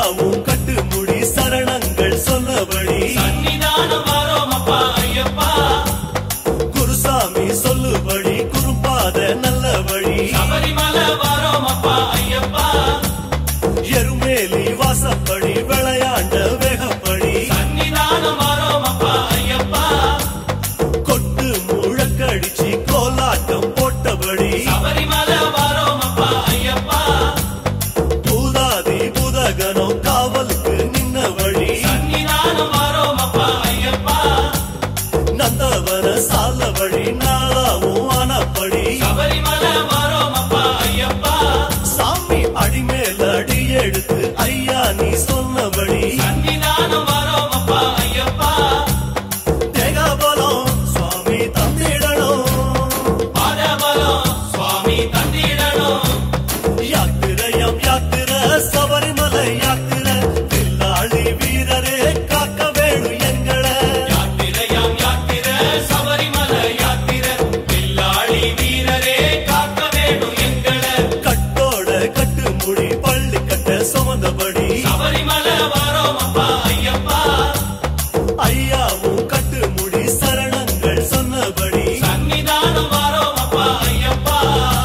ஐயாவும் கட்டு முடி சரணங்கள் சொன்னபடி சன்னிதானம் வாரோம் அப்பா ஐயப்பா குருசாமி சொல்லுபடி குறும்பாத நல்ல வழி சபரிமலை வாரோம் அப்பா ஐயப்பா எருமேலி வாசப்படி விளையாண்ட வேகப்படி சன்னிதானம் வாரோம் அப்பா ஐயப்பா கொட்டு முழக்கடிச்சு கோலாட்டம் போட்டபடி சபரிமலை வாரோம் அப்பா ஐயப்பா பூதாதி பூதகனம் காவலுக்கு நின்ன வழி சன்னிதானம் வாரோம் அப்பா ஐயப்பா நந்தவன சால வழி நாளாவும் ஆனப்படி சபரிமலை வாரோம் அப்பா ஐயப்பா சாமி அடிமேல் அடி எடுத்து ஐயா நீ சொன்னபடி சன்னிதானம் வாரோம் அப்பா ஐயப்பா தேகாபலம் சுவாமி தந்திடணும் பாதபலம் சுவாமி தந்திடணும் யாத்திரையம் யாத்திர சபரிமலை யாத்திர பில்லாளி வீரரே காக்க வேணும் எங்களை யாத்திரையாம் யாத்திர சபரிமலை யாத்திர பில்லாளி வீரரே காக்க வேணும் எங்களை கட்டோட கட்டு முடி பள்ளி கட்ட சுமந்தபடி சபரிமலை வாரோம் அப்பா ஐயப்பா ஐயாவும் கட்டு முடி சரணங்கள் சொன்னபடி சன்னிதானம் வாரோம் அப்பா ஐயப்பா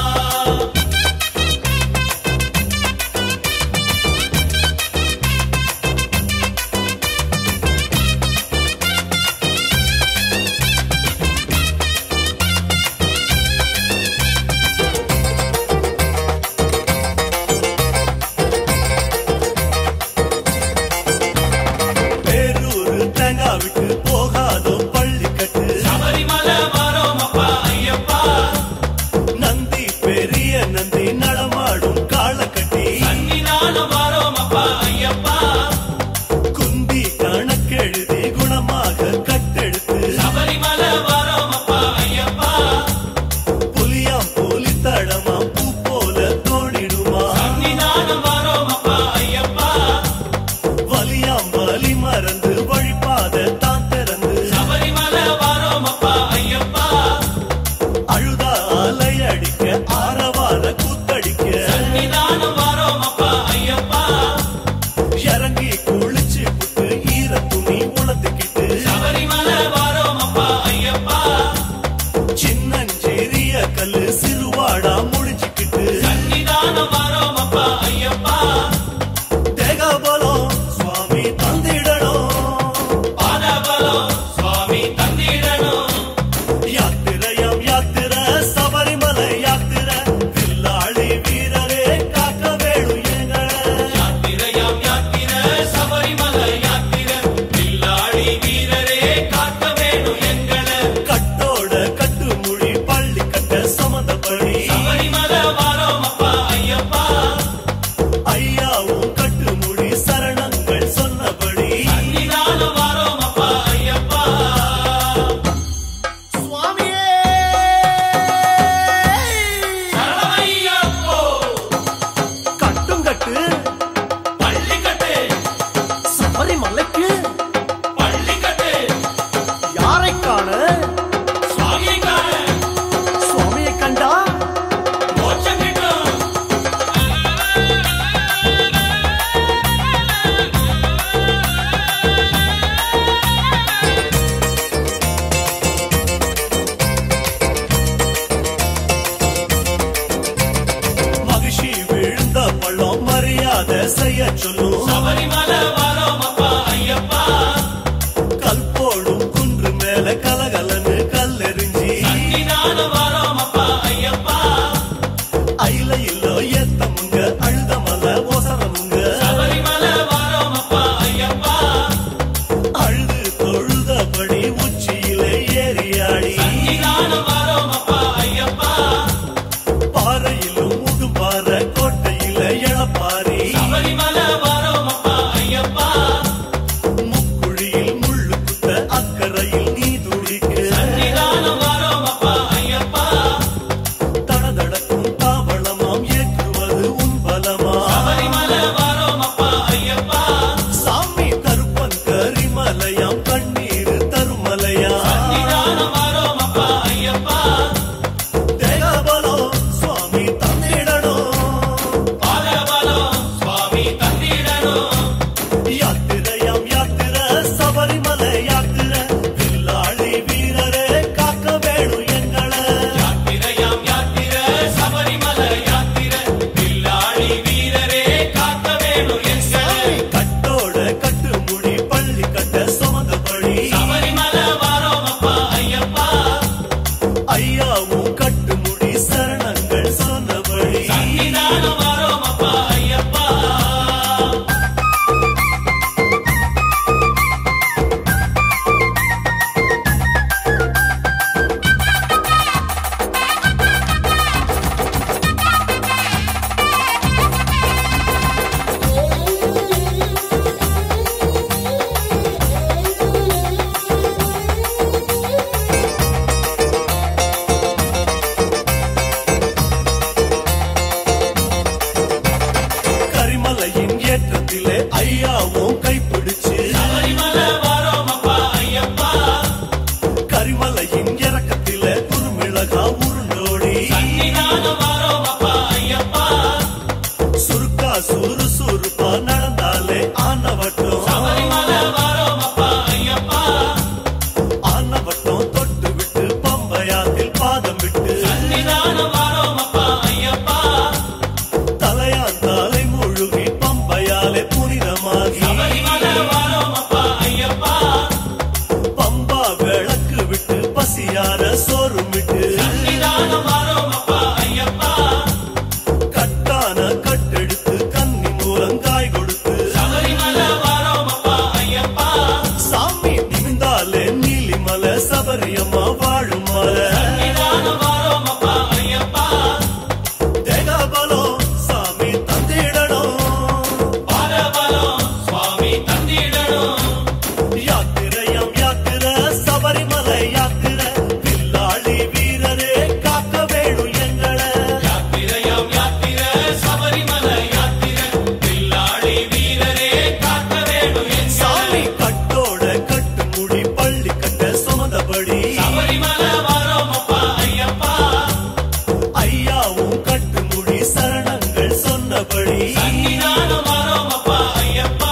பேரூர் தேங்காய் விட்டு போகாதோ பள்ளி கட்டு சபரிமலை வாரோம் அப்பா ஐயப்பா நந்தி பெரிய நந்தி நடமாடும் காலக்கட்டி சன்னிதானம் வாரோம் அப்பா ஐயப்பா குந்தி கணக்கெழுதி குணமாக கட்டெடுத்து சபரிமலை வாரோம் அப்பா ஐயப்பா புலியாம் போலி தடமா பூ போல தோணிடுமா சன்னிதானம் வாரோம் அப்பா ஐயப்பா வலியாம் வலி மறந்து வழிபாத தான் திறந்து சபரிமலை வாரோம் அப்பா ஐயப்பா அழுதா அலை அடிக்க ஆரவார கூத்தடிக்க சன்னிதானம் வாரோம் அப்பா ஐயப்பா இறங்கி குளிச்சு புட்டு ஈர துணி உளத்துக்கிட்டு சபரிமலை வாரோம் அப்பா ஐயப்பா சின்னஞ்சிறிய கல்லு சிறுவாடா முடிச்சுக்கிட்டு சன்னிதானம் வாரோம் அப்பா ஐயப்பா தேகாபலம் சுவாமி தந்திடணும் பாதபலம் சுவாமி தந்திடணும் யாத்திரையம் யாத்திர சபரிமலை யாத்திர பில்லாளி வீரரே காக்க வேணும் எங்களை யாத்திரையாம் யாத்திர சபரிமலை யாத்திர பில்லாளி வீரரே காக்க வேணும் எங்களை கட்டோட கட்டு முடி பள்ளி கட்ட சமந்தபடி சபரிமலை வாரோம் அப்பா ஐயப்பா ஐயாவும் கட்டு முடி சரணங்கள் சொன்னபடி சன்னிதானம் வாரோம் அப்பா ஐயப்பா சுவாமியே சரணமையப்போ கட்டும் கட்டு பள்ளிக்கட்டு சபரிமலைக்கு பள்ளிக்கட்டு யாரை காண சுவாமிக்கான சுவாமியை கண்டா மோட்சம் கிட்டும் மகிழ்ச்சி விழுந்த பள்ளம் மரியாதை செய்ய சொல்லும் சபரிமலை வாரோம் அப்பா ஐயப்பா கல்போடும் குன்று மேல கலகலன்னு கல்லெறிஞ்சி சன்னிதானம் வாரோம் அப்பா ஐயப்பா ஐல இல்லோ ஏத்தமுங்க அழுதமல ஓசரமுங்க சபரிமலை வாரோம் அப்பா ஐயப்பா அழுது தொழுதபடி உச்சியிலே ஏறியாடி சன்னிதானம் வாரோம் அப்பா ஐயப்பா பாறையிலும் முதுபாறை கோட்டையில எழப்பாரி சபரிமலை வாரோம் அப்பா ஐயப்பா முழங்காய் கொடுத்து சபரிமலை வாரோம் அப்பா ஐயப்பா சாமி நிமிந்தாலே நீலிமலை சபரியம்மா வாழும் மலை நிதானம் வாரோம் அப்பா ஐயப்பா தேகபலம் சாமி தந்திடணும் பாதபலம் சுவாமி தந்திடணும் யாத்திரையம் யாத்திர சபரிமலை யாத்திர பில்லாளி வீரரே காக்க வேணும் எங்களை யாத்திரையாம் யாத்திர சபரிமலை யாத்திர பில்லாளி வீரரே காக்க வேணும் என் சாமி கட்டோட கட்டு முடி பள்ளி கட்ட சுமந்தபடி சபரிமலை வாரோம் அப்பா ஐயப்பா ஐயாவும் கட்டு முடி சரணங்கள் சொன்னபடி நிதானம் வாரோம் அப்பா ஐயப்பா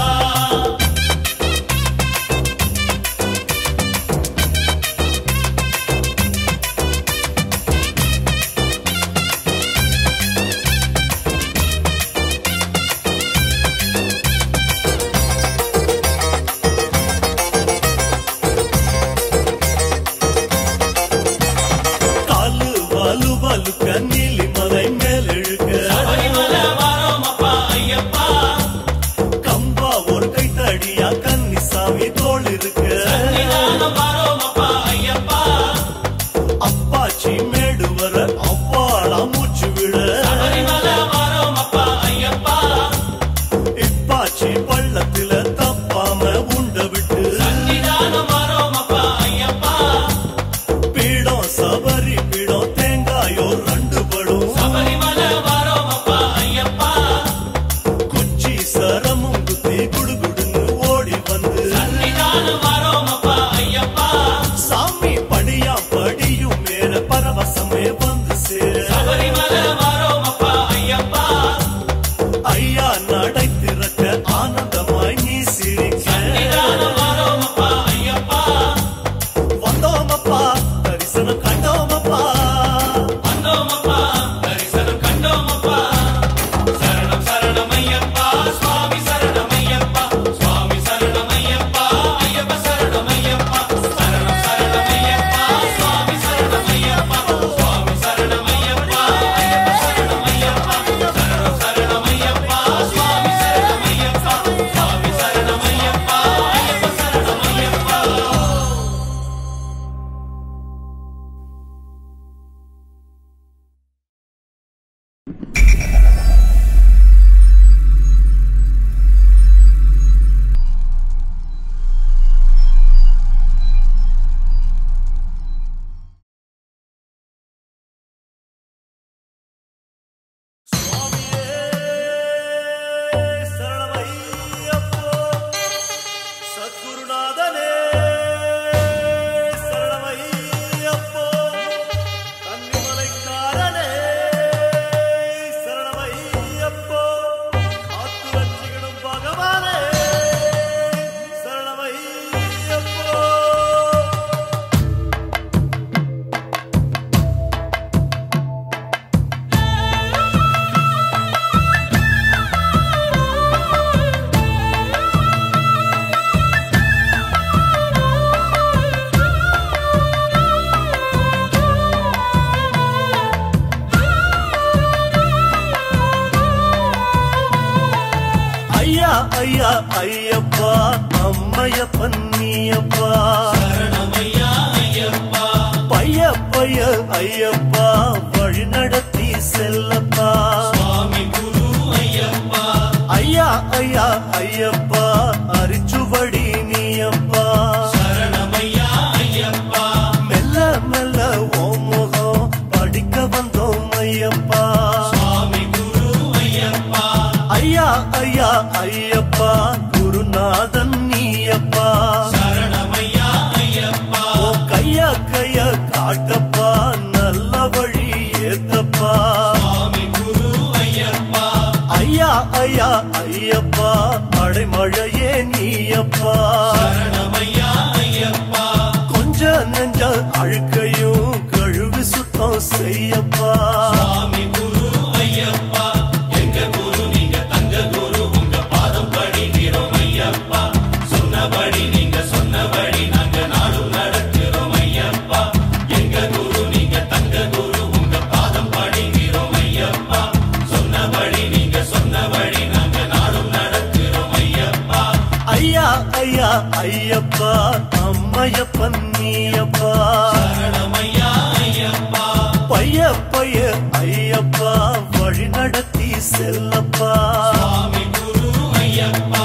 காலு வாலு வாலுக்க நீலிமலை மேலெழுக்க சபரிமலை வாரோம் அப்பா ஐயப்பா கம்பா ஒரு கைத்தடியா கன்னிசாமி தோள் இருக்க நிதானம் வாரோம் அப்பா ஐயப்பா அப்பாச்சி மேடு வர அவ்வாளா மூச்சு விட சபரிமலை வாரோம் அப்பா ஐயப்பா இப்பாச்சி பள்ளத்துல தப்பாம உண்ட விட்டு நிதானம் வாரோம் அப்பா ஐயப்பா பீடம் சபரி பீடம் தேங்காயோ ரெண்டு படும் சபரிமலை வாரோம் அப்பா ஐயப்பா குச்சி சரமும் குத்தி குடுகுடுன்னு ஓடி வந்து நிதானம் வாரோம் அப்பா ஐயப்பா சாமி படியா படியும் மேல பரவசமே வந்து சேர சபரிமலை வாரோம் அப்பா ஐயப்பா ஐயா நடை திறக்க ஆனந்தமாய் நீ சிரிக்க நிதானம் வாரோம் அப்பா ஐயப்பா வந்தோமப்பா தரிசனம் கண்டோமப்பா வந்தோம் அப்பா தரிசனம் கண்டோம் அப்பா சரணம் சரணம் ஐயப்பா சுவாமி சரணம் ஐயப்பா சுவாமி சரணம் ஐயப்பா ஐயப்ப சரணம் ஐயப்பா சரணம் சரணம் ஐயப்பா சுவாமி சரணம் ஐயப்பா சுவாமி சரணம் ஐயப்பா ஐயப்ப சரணம் ஐயப்பா சரணம் சரணம் ஐயப்பா சுவாமி சரணம் ஐயப்பா சுவாமி சரணம் ஐயப்பா ஐயப்ப சரணம் ஐயப்பா சரணமையப்போ சத்குருநாதனே சரணமையப்போ கன்னிமலைக்காரனே சரணமையப்போ காத்து ரட்சிக்கணும் பகவானே சரணமையப்போ ஐயா ஐயா ஐயப்பா அம்மையப்பன் நீயப்பா சரணமையா ஐயப்பா பைய பைய ஐயப்பா வழி நடத்தி செல்லப்பா சுவாமி குரு ஐயப்பா ஐயா ஐயா ஐயப்பா அரிச்சுவடி நீயப்பா சரணமையா ஐயப்பா மெல்ல மெல்ல ஓம் முகம் படிக்க வந்தோம் ஐயப்பா சுவாமி குரு ஐயப்பா ஐயா ஐயா ஐயப்பா குருநாதன் நீயப்பா சரணமையா ஐயப்பா ஓ கையா கைய காட்டப்பா நல்ல வழி ஏத்தப்பா சுவாமி குரு ஐயப்பா ஐயா ஐயா ஐயப்பா அடைமழையே நீயப்பா சரணமையா ஐயப்பா கொஞ்ச நெஞ்ச அழுக்கையும் கழுவி சுத்தம் செய்யப்பா சுவாமி குரு ஐயப்பா எங்க குரு நீங்க தங்க குரு உங்க பாதம் படிக்கிறோம் ஐயப்பா சொன்னபடி நீங்க சொன்னபடி நாங்க நாடும் நடக்கிறோம் ஐயப்பா எங்க குரு நீங்க தங்க குரு உங்க பாதம் படிக்கிறோம் ஐயப்பா சொன்னபடி நீங்க சொன்னபடி நாங்க ஐயப்பா அம்மையப்பன் நீயப்பா சரணமையா ஐயப்பா பைய பைய ஐயப்பா வழி நடத்தி செல்லப்பா சுவாமி குரு ஐயப்பா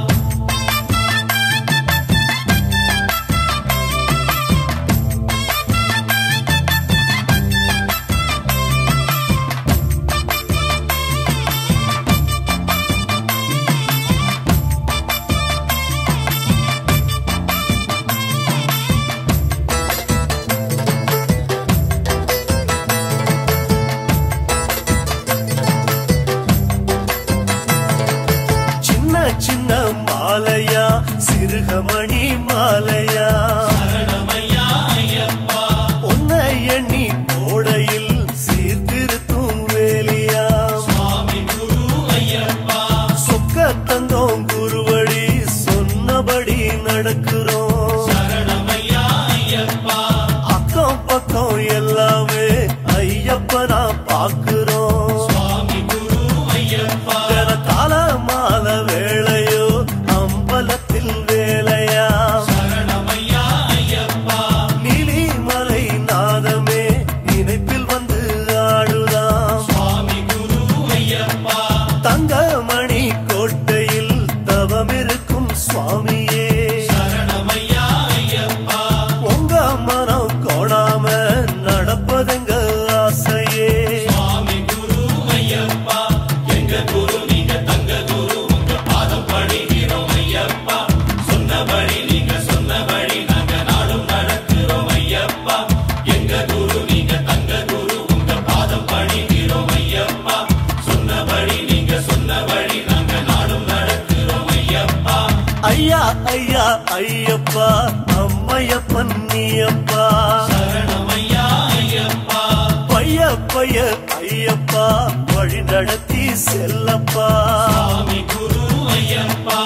சின்ன சின்ன மாலையா சிறுகமணி மாலையா சரணமையா ஐயப்பா உன்னை எண்ணி கோடையில் சீர்திருத்தும் வேலியா சுவாமி குரு ஐயப்பா சொக்க தந்தோம் குருவழி சொன்னபடி நடக்கிறோம் சரணமையா ஐயப்பா அக்கம் பக்கம் எல்லாமே ஐயப்பனா பாக்குறோம் சுவாமி குரு ஐயப்பா கால மால வேளையோ அம்பலத்தில் வேலையா சரணமையா ஐயப்பா நீலிமலை நாதமே நினைப்பில் வந்து ஆடுதாம் சுவாமி குரு ஐயப்பா தங்கமணி கோட்டையில் தவமிருக்கும் சுவாமியே சரணமையா ஐயப்பா உங்க மனம் கோடாம நடப்பதெங்க ஆசையே சுவாமி குரு ஐயப்பா எங்க குரு நீங்க தங்க குரு உங்க பாதம் பணிகிறோம் ஐயப்பா சொன்னபடி நீங்க சொன்னபடி நாங்க நாடும் நடக்கிறோம் ஐயப்பா எங்க குரு நீங்க தங்க குரு உங்க பாதம் பணிகிறோம் ஐயப்பா சொன்னபடி நீங்க சொன்னபடி நாங்க நாடும் நடக்கிறோம் ஐயப்பா ஐயா ஐயா ஐயப்பா அம்மையப்பன் நீயப்பா சரணமையா ஐயப்பா பைய பைய ஐயப்பா வழி நடத்தி செல்லப்பா சுவாமி குரு ஐயப்பா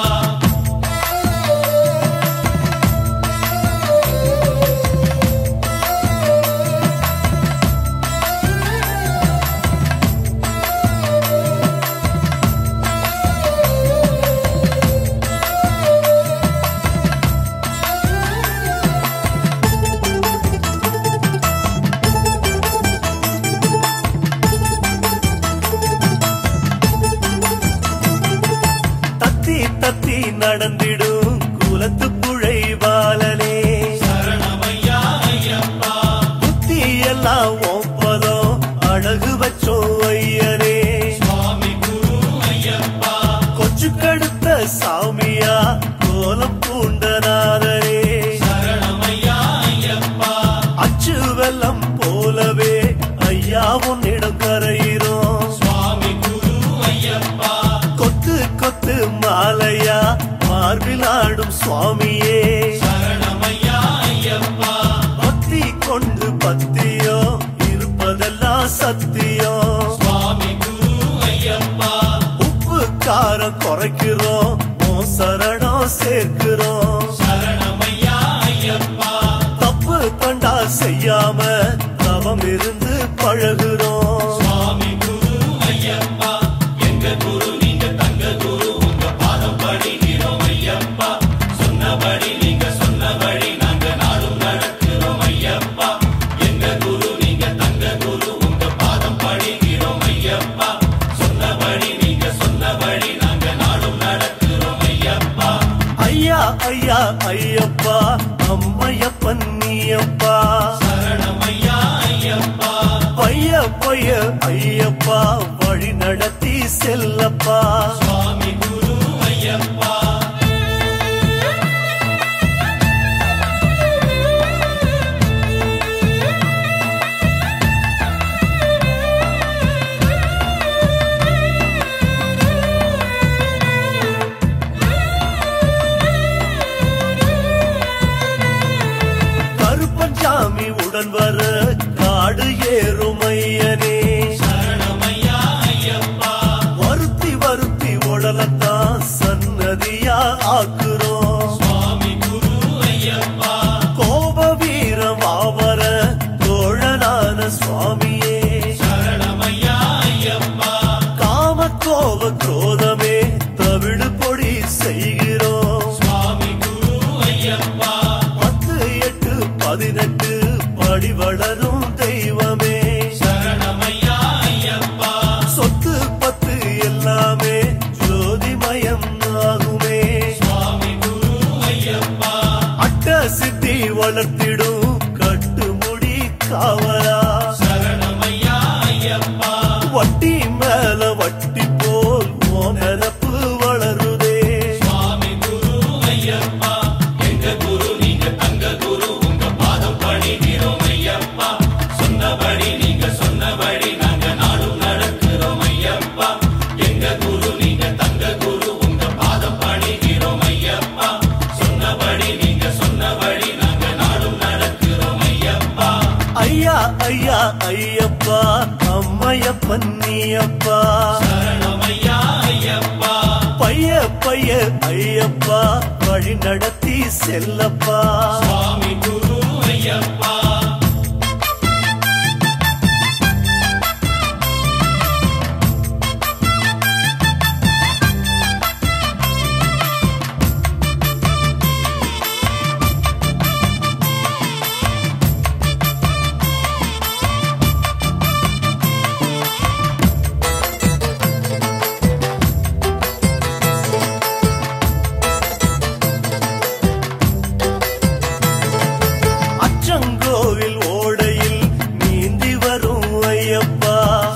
தத்தி தத்தி நடந்திடும் குலத்து புழை பாலனே சரணமையா ஐயப்பா புத்தி எல்லாம் ஒப்பதம் அழகு வச்சோம் ஐயனே சுவாமி குரு ஐயப்பா கொச்சு கடுத்த சாமியா கோலம் பூண்டநாதனே சரணமையா ஐயப்பா அச்சு வெள்ளம் போலவே ஐயா உன்னிடம் கரையிறோம் சுவாமி குரு ஐயப்பா கொத்து கொத்து மாலையா மார்பில் ஆடும் சுவாமியே சரணமையா ஐயப்பா பக்தி கொண்டு பத்தியோ இருப்பதெல்லாம் சத்தியம் சுவாமி குரு ஐயப்பா உப்பு காரம் குறைக்கிறோம் உன் சரணம் சேர்க்கிறோம் சரணமையா ஐயப்பா தப்பு கண்டா செய்யாம தவம் இருந்து பழகுறோம் சுவாமி குரு ஐயப்பா எங்க குரு நீங்க தங்க குரு உங்க பாதம் பணிகிறோம் ஐயப்பா சொன்னபடி நீங்க சொன்னபடி நாங்க நாடும் நடக்கிறோம் ஐயப்பா எங்க குரு நீங்க தங்க குரு உங்க பாதம் பணிகிறோம் ஐயப்பா சொன்னபடி நீங்க சொன்னபடி நாங்க நாடும் நடக்கிறோம் ஐயப்பா ஐயா ஐயா ஐயப்பா அம்மையப்பன் நீயப்பா சரணமையா ஐயப்பா பைய பைய ஐயப்பா வழி நடத்தி செல்லப்பா சுவாமி குரு ஐயப்பா கருப்பஞ்சாமி உடன் வர காடு ஏறும் ஐயனே சரணமையா ஐயப்பா வருத்தி வருத்தி உடலத்தான் சன்னதியா ஆக்குறோம் சுவாமி குரு ஐயப்பா கோப வீர வாவர தோழனான சுவாமியே சரணமையா ஐயப்பா காம கோப குரோதமே தவிடு பொடி செய்கிறோம் சுவாமி குரு மயம் ஆகுமே சுவாமி குரு ஐயப்பா அட்ட சித்தி வளர்த்திடும் கட்டுமுடி காவலா சரணமையா ஐயப்பா வட்டி மேல வட்டி போல் ஓனரப்பு வளருதே சுவாமி குரு ஐயப்பா எங்க குரு நீங்க தங்க குரு உங்க பாதம் பணிகிறோம் ஐயப்பா சொன்னபடி நீங்க சொன்னபடி நாங்க நாடும் நடக்கிறோம் ஐயப்பா எங்க குரு நீங்க தங்க குரு உங்க பாதம் பணிகிறோம் ஐயப்பா சொன்னபடி நீங்க சொன்னபடி நாங்க நாடும் நடக்கிறோம் ஐயப்பா ஐயா ஐயா ஐயப்பா அம்மையப்பன் நீயப்பா சரணமையா ஐயப்பா பைய பைய ஐயப்பா வழி நடத்தி செல்லப்பா சுவாமி குரு ஐயப்பா அச்சங்கோவில் ஓடையில் நீந்தி வரும் ஐயப்பா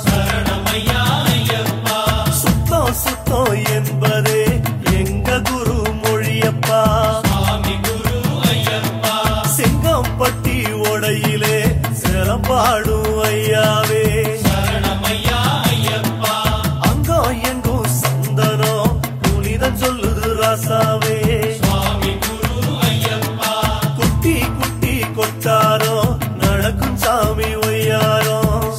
சரணமையா ஐயப்பா சுத்தம் சுத்தம் என்பதே எங்க குரு மொழியப்பா சுவாமி குரு ஐயப்பா செங்கம்பட்டி ஓடையிலே சிறப்பாடும் ஐயாவே சரணமையா ஐயப்பா அங்கம் எங்கும் சந்தனம் புனிதம் சொல்லுது ராசாவே சுவாமி குரு ஐயப்பா குட்டி குட்டி கொட்டாரோ நடக்கும் சாமி ஒய்யாரோ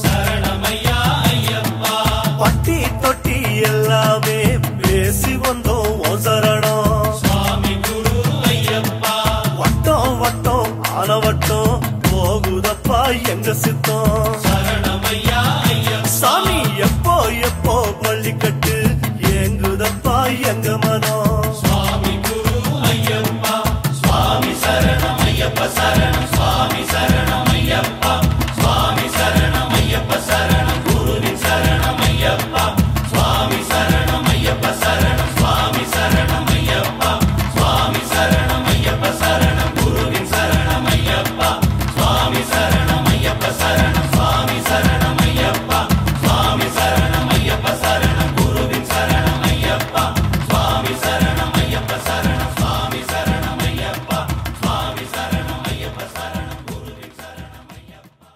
சரணமையா ஐயப்பா பட்டி தொட்டி எல்லாமே பேசி வந்தோம் உன் சரணம் சுவாமி குரு ஐயப்பா வட்டம் வட்டம் ஆனவட்டம் போகுதப்பா எங்க சித்தம் சரணமையா ஐயப்பா சாமி எப்போ எப்போ பள்ளிக்கட்டு ஏங்குதப்பா எங்க மனம் சுவாமி குரு ஐயப்பா சுவாமி சரணம் ஐயப்ப சரணம் சுவாமி சரணம் ஐயப்பா சுவாமி சரணம் ஐயப்ப சரணம் குருவின் சரணம் ஐயப்பா சுவாமி சரணம் ஐயப்ப சரணம் சுவாமி சரணம் ஐயப்பா சுவாமி சரணம் ஐயப்ப சரணம் குருவின் சரணம் ஐயப்பா சுவாமி சரணம் ஐயப்ப சரணம் சுவாமி சரணம் ஐயப்பா சுவாமி சரணம் ஐயப்ப சரணம் குருவின் சரணம் ஐயப்பா சுவாமி சரணம் ஐயப்ப சரணம் சுவாமி சரணம் ஐயப்பா சுவாமி சரணம் ஐயப்ப சரணம் குருவின் சரணம் ஐயப்பா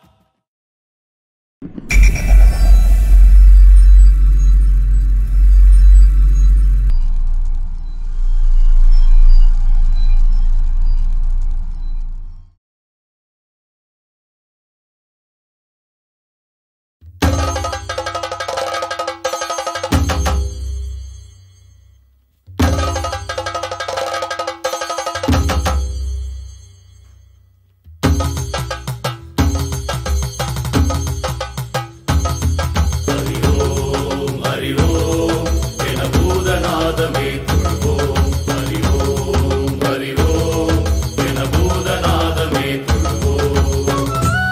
ஹரிஓம் ஹரிஓம் என பூதநாதமே தொழுவோம் ஹரிஓம் ஹரிஓம் என பூதநாதமே தொழுவோம்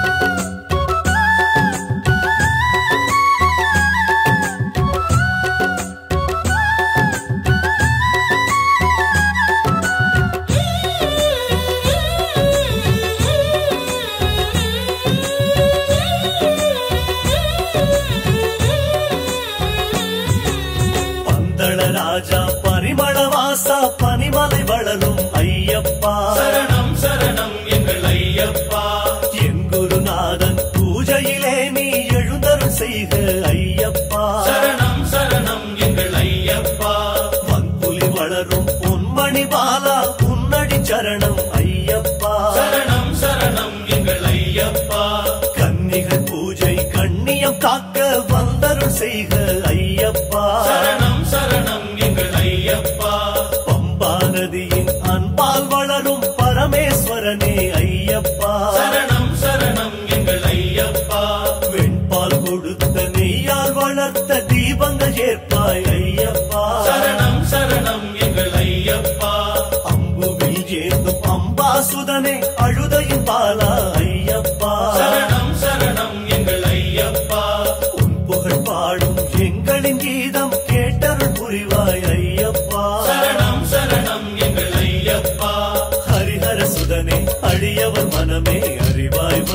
பந்தள ராஜா பரிமள வாசா பனிமலை வளரும் ஐயப்பா சரணம் சரணம் எங்கள் ஐயப்பா என் குருநாதன் பூஜையிலே நீ எழுந்தருள் செய்க ஐயப்பா சரணம் சரணம் எங்கள் ஐயப்பா வன்புலி வளரும் பொன்மணி பாலா உன்னடி சரணம் ஐயப்பா சரணம் சரணம் எங்கள் ஐயப்பா கன்னிகள் பூஜை கண்ணியம் காக்க வந்தருள் செய்க ஐயப்பா சரணம் சரணம் எங்கள் ஐயப்பா பம்பா நதியின் அன்பால் வளரும் பரமேஸ்வரனே ஐயப்பா சரணம் சரணம் எங்கள் ஐயப்பா வெண்பால் கொடுத்த நெய்யால் வளர்த்த தீபங்கள் ஏற்பாய் ஐயப்பா சரணம் சரணம் எங்கள் ஐயப்பா அம்புவில் ஏந்தும் அம்பாசுதனே அழுதையும் பாலா ஐயப்பா சரணம் சரணம் எங்கள் ஐயப்பா உன் புகழ் பாடும் எங்கள்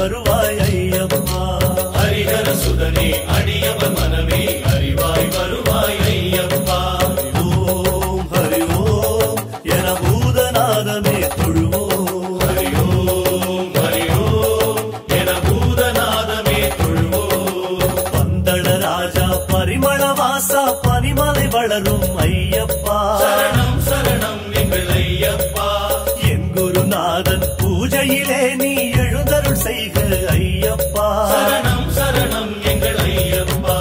வருவாய் ஐயப்பா ஹரிஹர சுதனே அடியவர் மனமே அறிவாய் வருவாய் ஐயப்பா ஓம் ஹரி ஓம் என பூதநாதமே தொழுவோம் ஹரி ஓம் ஹரி ஓம் என பூதநாதமே தொழுவோம் பந்தள ராஜா பரிமள வாசா பனிமலை வளரும் ஐயப்பா சரணம் சரணம் எங்கள் ஐயப்பா என் குருநாதன் பூஜையிலே நீ எழுந்தருள் செய்க ஐயப்பா சரணம் சரணம் எங்கள் ஐயப்பா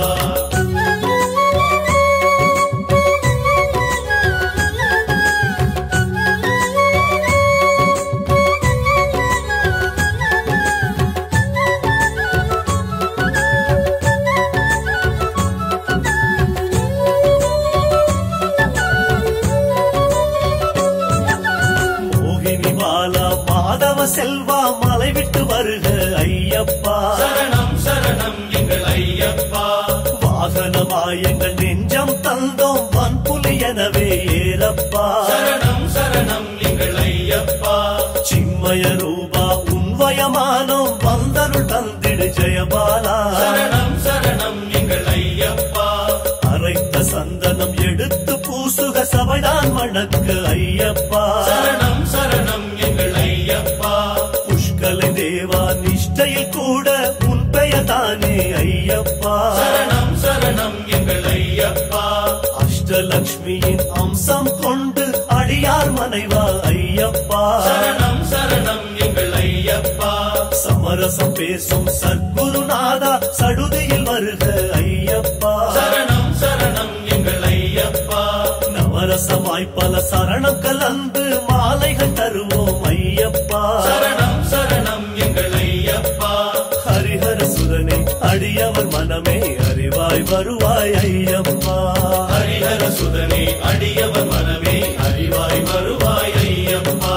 மோகினி பாலா மாதவ செல்வா மலை விட்டு வருக ஐயப்பா சரணம் சரணம் எங்கள் ஐயப்பா வாகனமாய் எங்கள் நெஞ்சம் தந்தோம் வன்புலி எனவே ஏறப்பா சரணம் சரணம் எங்கள் ஐயப்பா சின்மய ரூபா உன்வயமானோம் வந்தருள் தந்திடு ஜெயபாலா சரணம் சரணம் எங்கள் ஐயப்பா அரைத்த சந்தனம் எடுத்து பூசுக சபைதான் வணக்க ஐயப்பா சரணம் சரணம் எங்கள் ஐயப்பா புஷ்கலை தேவா நிஷ்டையில் கூட உன் பெயர் தானே ஐயப்பா சரணம் சரணம் எங்கள் ஐயப்பா அஷ்டலக்ஷ்மியின் அம்சம் கொண்டு அடியார் மனைவா ஐயப்பா சரணம் சரணம் எங்கள் ஐயப்பா சமரசம் பேசும் சத்குருநாதா சடுதியில் வருக ஐயப்பா சரணம் சரணம் எங்கள் ஐயப்பா நவரசமாய் பல சரணம் கலந்து மாலைகள் தருவோம் ஐயப்பா சரணம் சரணம் எங்கள் ஐயப்பா ஹரிஹர சுரனே அடியவர் மனமே அறிவாய் வருவாய் ஐயப்பா ஹரிஹர சுதனே அடியவர் மனமே அறிவாய் வருவாய் ஐயப்பா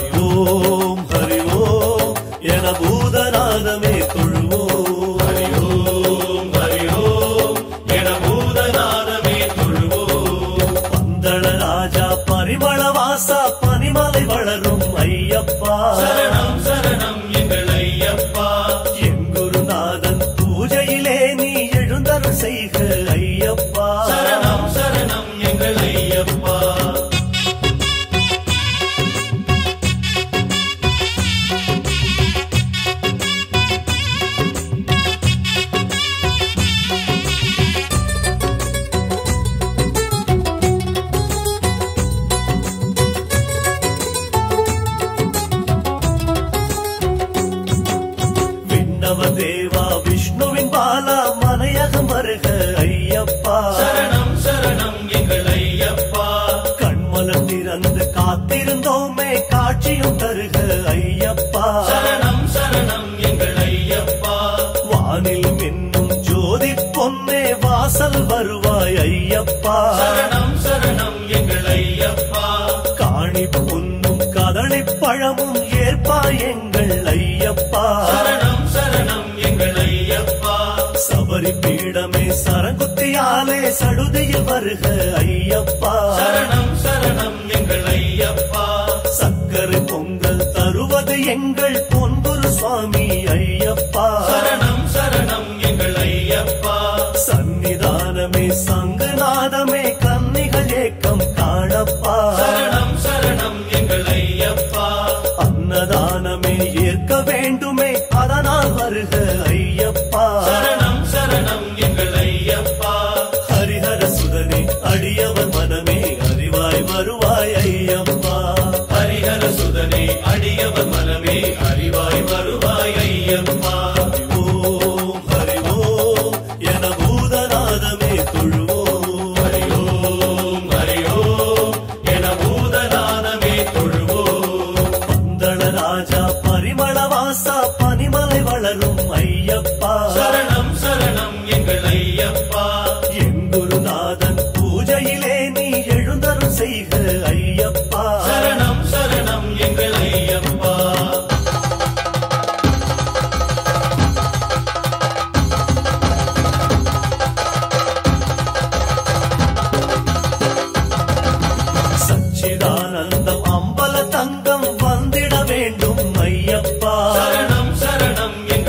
ஓம் ஹரி ஓம் என பூதநாதமே தொழுவோம் ஹரி ஓம் ஹரி ஓம் என பூதநாதமே தொழுவோம் பந்தள ராஜா பரிமள வாசா பனிமலை வளரும் ஐயப்பா சரணம் சரணம் எங்கள் ஐயப்பா என் குருநாதன் பூஜையிலே நீ எழுந்தருள் செய்க ஐயப்பா சரணம் சரணம் எங்கள் ஐயப்பா விண்ணவ தேவா விஷ்ணுவின் பாலா மலையகம் வருக ஐயப்பா சரணம் சரணம் எங்கள் ஐயப்பா கண்மலம் திறந்து காத்திருந்தோமே காட்சியும் தருக ஐயப்பா சரணம் சரணம் எங்கள் ஐயப்பா வானில் மின்னும் ஜோதி பொன்னே வாசல் வருவாய் ஐயப்பா சரணம் சரணம் எங்கள் ஐயப்பா காணி பொன்னும் கதளி பழமும் ஏற்பாய் எங்கள் ஐயப்பா சரணம் சரணம் எங்கள் ஐயப்பா சபரி பீடமே சரங்குத்தியாலே சடுதியில் வருக ஐயப்பா சரணம் சரணம் எங்கள் ஐயப்பா சக்கரை பொங்கல் தருவது எங்கள் பொன்புரு சுவாமி ஐயப்பா சரணம் சரணம் எங்கள் ஐயப்பா சந்நிதானமே சங்குநாதமே கன்னிகள் ஏக்கம் காணப்பா சரணம் சரணம் எங்கள் ஐயப்பா அன்னதானமே ஏற்க வேண்டுமே அதனால் வருக ஐயப்பா சரணம் சரணம் எங்கள் ஐயப்பா ஹரிஹர சுதனே அடியவர் மனமே அறிவாய் வருவாய் ஐயப்பா ஹரிஹர சுதனே அடியவர் மனமே அறிவாய் வருவாய் ஐயப்பா ஓம் ஹரி ஓம் என பூதநாதமே தொழுவோம் ஹரி ஓம் ஹரி ஓம் என பூதநாதமே தொழுவோம் பந்தள ராஜா பரிமள வாசா பனிமலை வளரும் ஐயப்பா சரணம் சரணம் எங்கள் ஐயப்பா என் குருநாதன் பூஜையிலே நீ எழுந்தருள் செய்க ஐயப்பா சரணம் சரணம் எங்கள் ஐயப்பா சச்சிதானந்தம் அம்பல தங்கம் வந்திட வேண்டும் ஐயப்பா சரணம் சரணம்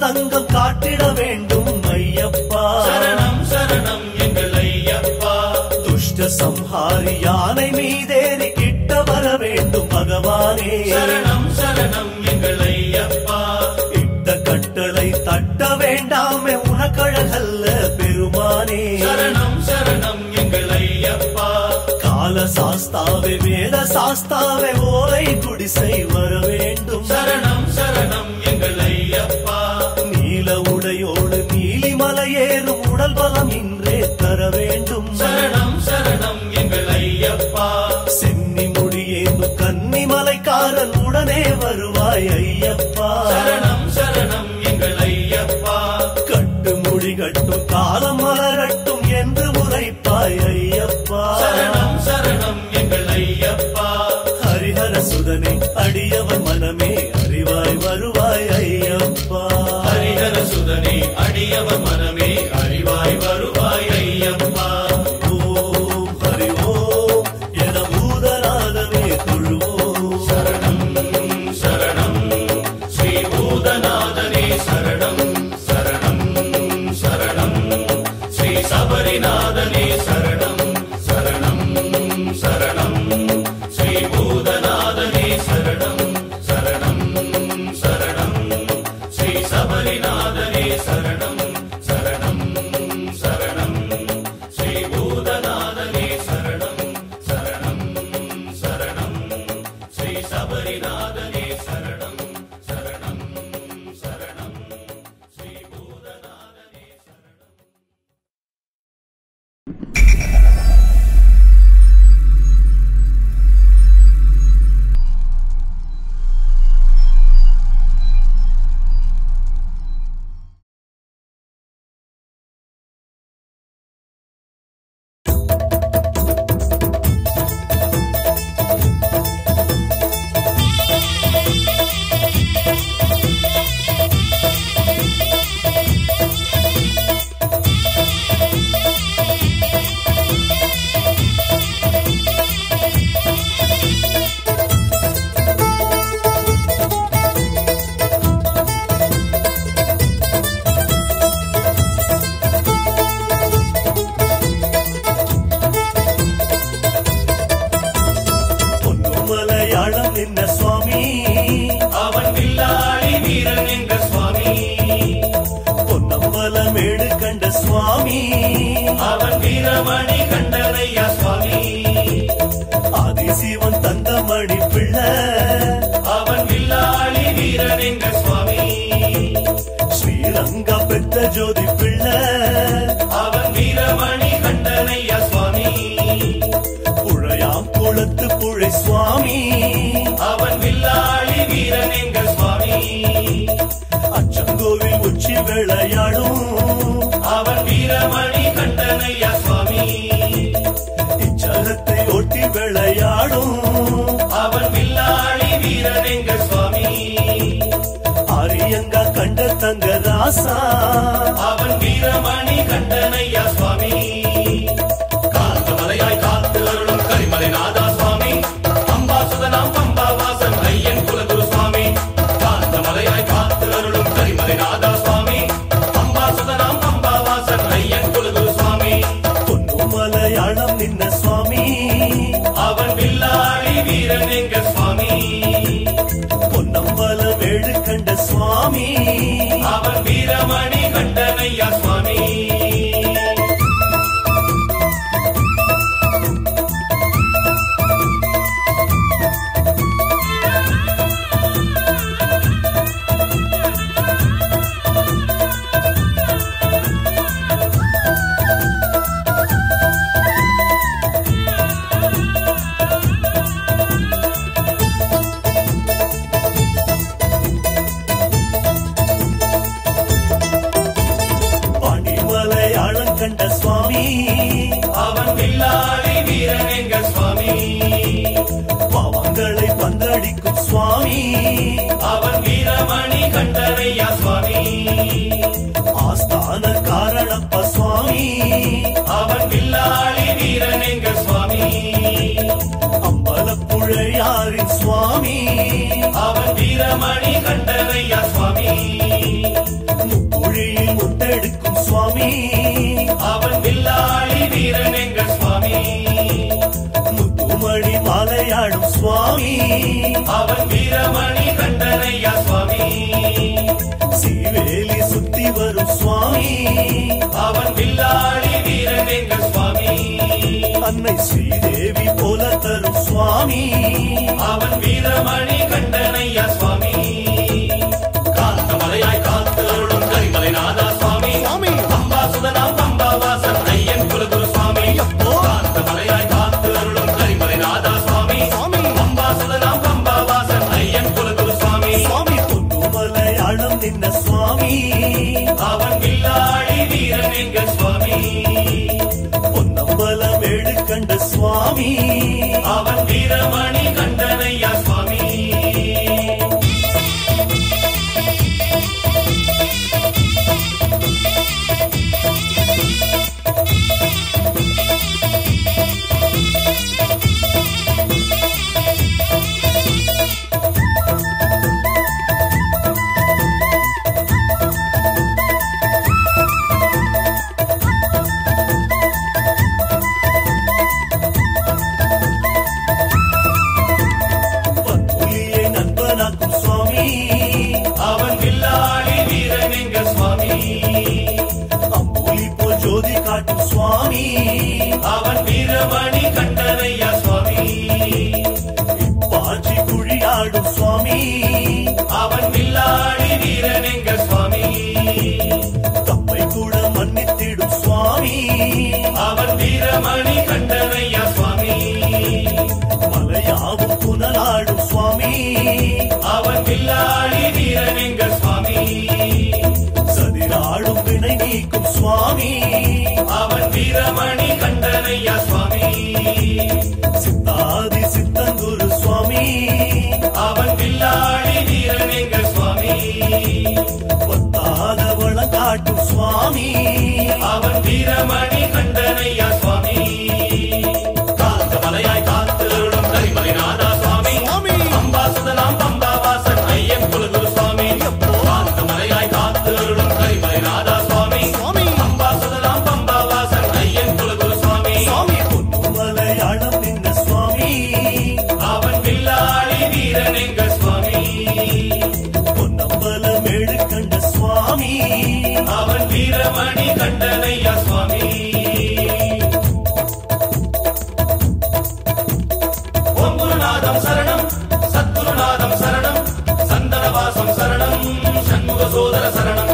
தங்கம் காட்டிட வேண்டும் ஐயப்பா சரணம் சரணம் எங்கள் ஐயப்பா துஷ்ட சம்ஹாரி யானை மீதேறி கிட்ட வர வேண்டும் பகவானே சரணம் சரணம் எங்கள் ஐயப்பா இட்ட கட்டளை தட்ட வேண்டாமே உனக்கழகல்ல பெருமானே சரணம் சரணம் எங்கள் ஐயப்பா கால சாஸ்தாவே வேத சாஸ்தாவே ஓலை குடிசை வர வேண்டும் சரணம் சரணம் எங்கள் ஐயப்பா நீல உடையோடு நீலிமலை ஏறும் உடல் பலம் இன்றே தர வேண்டும் சரணம் சரணம் எங்கள் ஐயப்பா சென்னி முடியேந்தும் கன்னிமலைக்காரன் உடனே வருவாய் ஐயப்பா சரணம் சரணம் எங்கள் ஐயப்பா கட்டு முடி கட்டும் காலம் மலரட்டும் என்று உரைப்பாய் ஐயப்பா சரணம் சரணம் எங்கள் ஐயப்பா ஹரிஹர சுதனே அடியவன் மனமே அறிவாய் வருவாய் ஐயப்பா ஹரிஹர சுதனே அடியவர் மனமே அறிவாய் வருவாய் ஐயப்பா ஓம் ஹரி ஓம் என பூதநாதமே தொழுவோம் சரணம் சரணம் ஸ்ரீ பூதநாதனே சரணம் சரணம் சரணம் ஸ்ரீ சபரிநாதனே சரணம் சரணம் சரணம் ஸ்ரீ பூதநாதனே சரணம் சரணம் சரணம் ஸ்ரீ சபரிநாதனே சரணம் சரணம் சரணம் ஸ்ரீ பூதநாதனே சரணம் சரணம் சரணம் ஸ்ரீ சபரிநாதனே சரணம் சரணம் சரணம் ஸ்ரீ பூதநாதனே சரணம் பொன்னு மலையாளம் நின்ன சுவாமி அவன் வில்லாளி வீரன் எங்க சுவாமி பொன்னம்பலமேடு கண்ட சுவாமி அவன் வீரமணி கண்டனையா சுவாமி ஆதிசிவன் தங்கமணி பிள்ளை அவன் வில்லாளி வீரன் எங்க சுவாமி ஸ்ரீரங்கா பெத்த ஜோதி பிள்ளை அவன் வீரமணி கண்டனையா சுவாமி புழையாம் குளத்து புழை சுவாமி அவன் வில்லாளி வீரன் எங்க சுவாமி அச்சங்கோவில் உச்சி விளையாடும் அவன் வீரமணி கண்டனையா சுவாமி இச்சலத்தை ஒட்டி விளையாடும் அவன் வில்லாளி வீரன் எங்க சுவாமி ஆரியங்கா கண்ட தங்க ராசா அவன் வீரமணி கண்டனையா சுவாமி காந்த மலையாய் காத்து அருளும் கரிமலை நாதா சுவாமி அம்பாசுதனாம் பம்பா வாசன் ஐயன் குலகுரு சுவாமி காந்த மலையாய் காத்து அருளும் கரிமலை நாதா சுவாமி அம்பாசுதனாம் பம்பா வாசன் ஐயன் குலகுரு சுவாமி பொன்னு மலையாளம் நின்ன சுவாமி அவன் வில்லாளி வீரன் எங்க சுவாமி பொன்னம்பலமேடு கண்ட சுவாமி அவன் வீரமணி கண்டனையா சுவாமி பாண்டிமலையாளம் கண்ட சுவாமி அவன் வில்லாளி வீரன் எங்க சுவாமி பாவங்களை பந்தடிக்கும் சுவாமி அவன் வீரமணி கண்டனையா சுவாமி ஆஸ்தான காரணப்ப சுவாமி அவன் வில்லாளி வீரன் எங்க சுவாமி அம்பலப்புழையாரின் சுவாமி அவன் வீரமணி கண்டனையா சுவாமி விளையாடும் சுவாமி அவன் வீரமணி கண்டனையா சுவாமி சீவேலி சுத்தி வரும் சுவாமி அவன் வில்லாளி வீரன் எங்க சுவாமி அன்னை ஸ்ரீதேவி போல தரும் சுவாமி அவன் வீரமணி கண்டனையா சுவாமி காத்த மலையாய் காத்து அருளும் கரிமலை நாதா சுவாமி சுவாமி. பம்பா சுதனாம் பம்பா வாசன் ஐயன் குலகுரு சுவாமி ஐயப்போ. காத்த மலையாய் காத்து அருளும் கரிமலை நாதா சுவாமி சுவாமி. பம்பா சுதனாம் பம்பா வாசன் ஐயன் குலகுரு சுவாமி சுவாமி தொண்டு மலையாளம் நின்ன சுவாமி அவன் வில்லாளி வீரன் எங்க சுவாமி பொன்னம்பலம் ஏழு கண்ட சுவாமி அவன் வீரமணி கண்டனையா சுவாமி பன்புலியை நண்பனாக்கும் சுவாமி அவன் வில்லாளி வீரன் எங்க சுவாமி அம்புலி போல் ஜோதி காட்டும் சுவாமி அவன் வீரமணி கண்டனையா சுவாமி பாச்சி குழியாடும் சுவாமி அவன் வில்லாளி வீரன் எங்க சுவாமி தம்மை கூட மன்னித்திடும் சுவாமி அவன் வீரமணி கண்டனையா சுவாமி மலையாவும் புனலாடும் சுவாமி அவன் வில்லாளி வீரன் எங்க சுவாமி சதிராடும் வினை நீக்கும் சுவாமி அவன் வீரமணி கண்டனையா சுவாமி சித்தாதி சித்தங்குரு சுவாமி அவன் வில்லாளி வீரன் எங்க சுவாமி பத்தாத வளங்காட்டும் சுவாமி அவன் வீரமணி கண்டனையா சுவாமி காத்த மலையாய் காத்து அருளும் கரிமலை நாதா சுவாமி சுவாமி. பம்பா சுதனாம் பம்பா வாசன் ஐயன் குலகுரு சுவாமி ஐயப்போ. காத்த மலையாய் காத்து அருளும் கரிமலை நாதா சுவாமி சுவாமி. பம்பா சுதனாம் பம்பா வாசன் ஐயன் குலகுரு சுவாமி சுவாமி பொன்னு மலையாளம் நின்ன சுவாமி அவன் வில்லாளி வீரன் எங்க சுவாமி பொன்னம்பலம் ஏழு கண்ட சுவாமி அவன் வீரமணி கண்டனையா சுவாமி ஓம் குருநாதம் சரணம் சத்குருநாதம் சரணம் சந்தனவாசம் சரணம் சண்முக சோதர சரணம்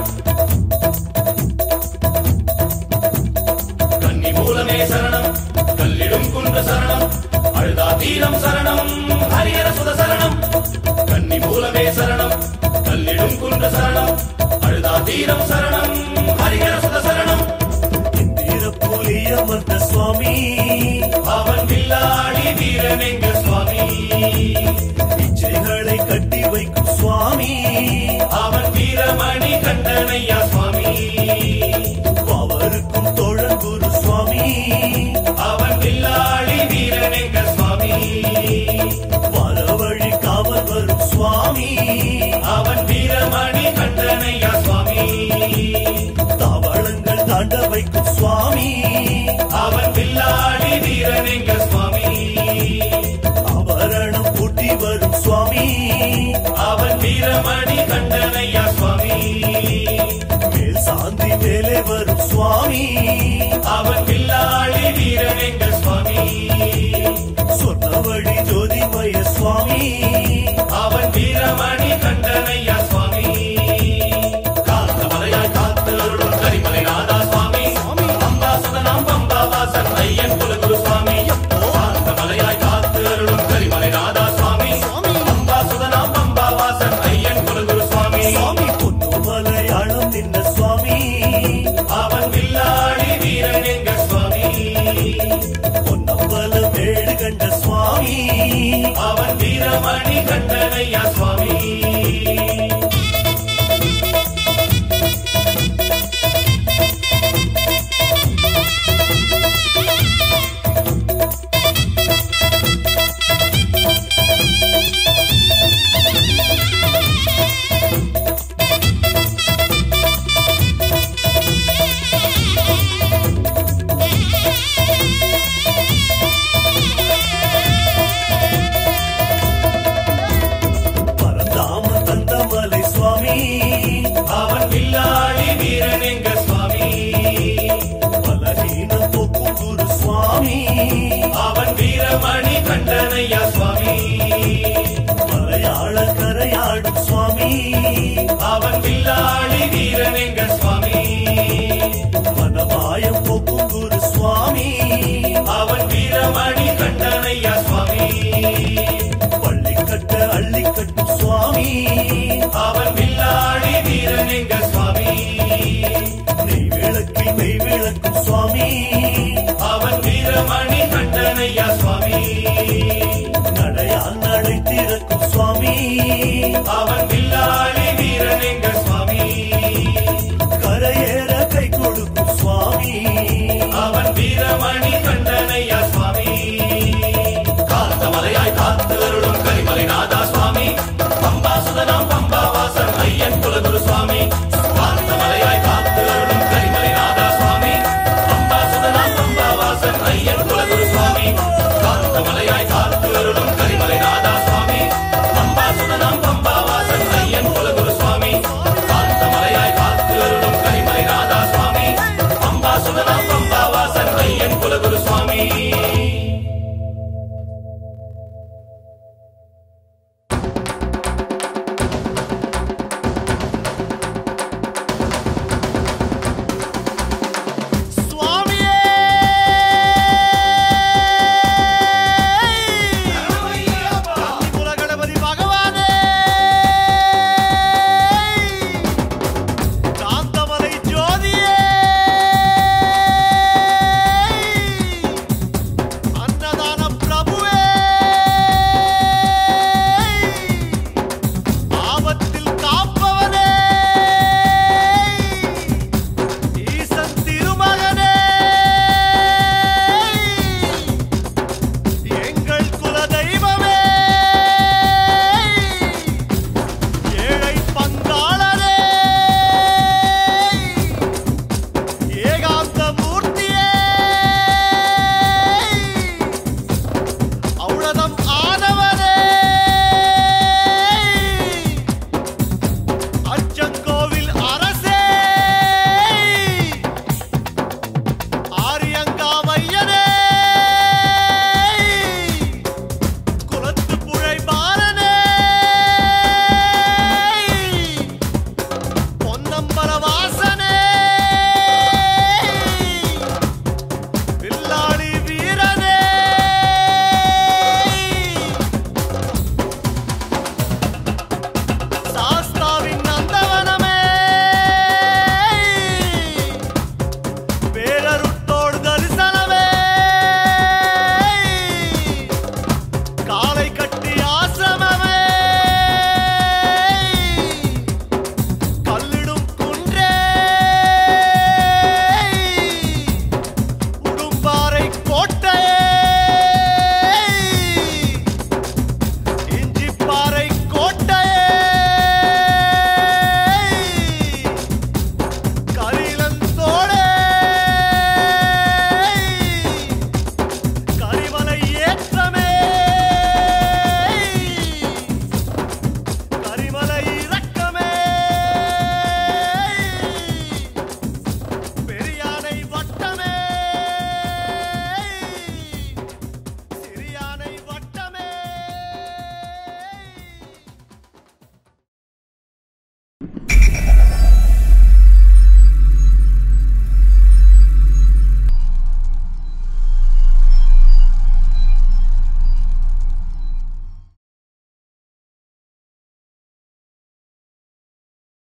கன்னி மூலமே சரணம் கல்லிடும் குன்ற சரணம் அழுதா தீரம் சரணம் ஹரியர சுத சரணம் கன்னி மூலமே சரணம் கல்லிடும் குன்ற சரணம் அழுதா தீரம் சரணம் ஹரிஹர சுத சரணம் இந்திர புலி அமர்ந்த சுவாமி அவன் வில்லாடி வீரன் எங்க சுவாமி இச்சைகளை கட்டி வைக்கும் சுவாமி அவன் வீரமணி கண்டனையா சுவாமி அவருக்கும் தோழன் குரு சுவாமி அவன் வில்லாடி வீரன் எங்க சுவாமி வரவழி காவல் வரும் சுவாமி அவன் வீரமணி கண்டனையா சுவாமி தாவளங்கள் தாண்ட வைக்கும் சுவாமி அவன் வில்லாடி வீரன் எங்க சுவாமி ஆபரணம் பூட்டி வரும் சுவாமி அவன் வீரமணி கண்டனையா சுவாமி மேல் சாந்தி மேலே வரும் சுவாமி அவன் வில்லாடி வீரன் எங்க சுவாமி சொன்னவழி ஜோதிமய சுவாமி அவன் வீரமணி கண்டனையா சுவாமி காத்த மலையாய் காத்து அருளும் கரிமலை நாதா சுவாமி பம்பா சுதனாம் பம்பா வாசன் ஐயன் குலகுரு சுவாமி காத்த மலையாய் காத்து அருளும் கரிமலை நாதா சுவாமி பம்பா சுதனாம் பம்பா வாசன் ஐயன் குலகுரு சுவாமி சுவாமி பொன்னு மலையாளம் நின்ன சுவாமி அவன் வில்லாடி வீரன் எங்க சுவாமி பொன்னம்பலம் ஏழு கண்ட சுவாமி அவன் வீரமணி கண்டனையா சுவாமி வீரமணி கண்டனையா சுவாமி பள்ளிக்கட்ட அள்ளிக்கட்டும் சுவாமி அவன் வில்லாளி வீரன் எங்க சுவாமி நெய் விளக்கில் மெய் விளக்கும் சுவாமி அவன் வீரமணி கண்டனையா சுவாமி நடையால் நடை திறக்கும் சுவாமி அவன் வில்லாளி வீரன் எங்க சுவாமி கரையேற கை கொடுக்கும் சுவாமி அவன் வீரமணி கண்டனையா சுவாமி காத்த மலையாய் காத்து அருளும் கரிமலை நாதா சுவாமி பம்பா சுதனாம் பம்பா வாசன் ஐயன் குலகுரு சுவாமி காத்த மலையாய் காத்து அருளும் கரிமலை நாதா சுவாமி பம்பா சுதனாம் பம்பா வாசன் ஐயன் குலகுரு சுவாமி காத்த மலையாய் காத்து அருளும் கரிமலை நாதா சுவாமி பம்பா சுதனாம் பம்பா வாசன் ஐயன் குலகுரு சுவாமி காத்த மலையாய் காத்து அருளும் கரிமலை நாதா சுவாமி பம்பா சுதனாம் பம்பா வாசன் ஐயன் குலகுரு சுவாமி